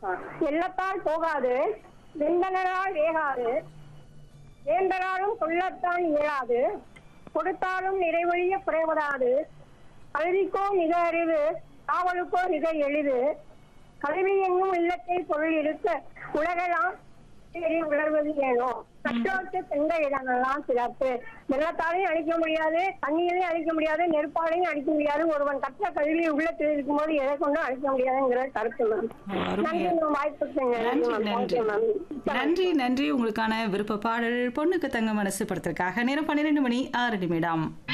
எல்லத்தால் போகாது வெந்தனரால் வேகாது வேந்தராலும் கொள்ளத்தான் இயலாது கொடுத்தாலும் நிறைவழிய குறைவதாது கல்விக்கோ மிக அறிவு காவலுக்கோ மிக எளிது கல்வி என்னும் இல்லத்தை பொருள் இருக்க உலகெல்லாம் தேடி உணர்வது ஏனோ கற்றோர்க்கு சென்ற இடங்கள்லாம் சிறப்பு வெள்ளத்தாலையும் அழிக்க முடியாது தண்ணியிலையும் அழிக்க முடியாது நெருப்பாலையும் அழிக்க முடியாது ஒருவன் கற்ற கல்வி உள்ளத்தில் இருக்கும்போது எதை கொண்டும் அழிக்க முடியாதுங்கிற கருத்து மேம் அருமையா நன்றி மேம் வாய்ப்புக்கு நன்றி நன்றி மேம் நன்றி தேங்க்யூ மேம் நன்றி நன்றி உங்களுக்கான விருப்ப பாடல் பொண்ணுக்கு தங்க மனசு படத்திற்காக நேரம் பன்னிரெண்டு மணி ஆறு நிமிடம்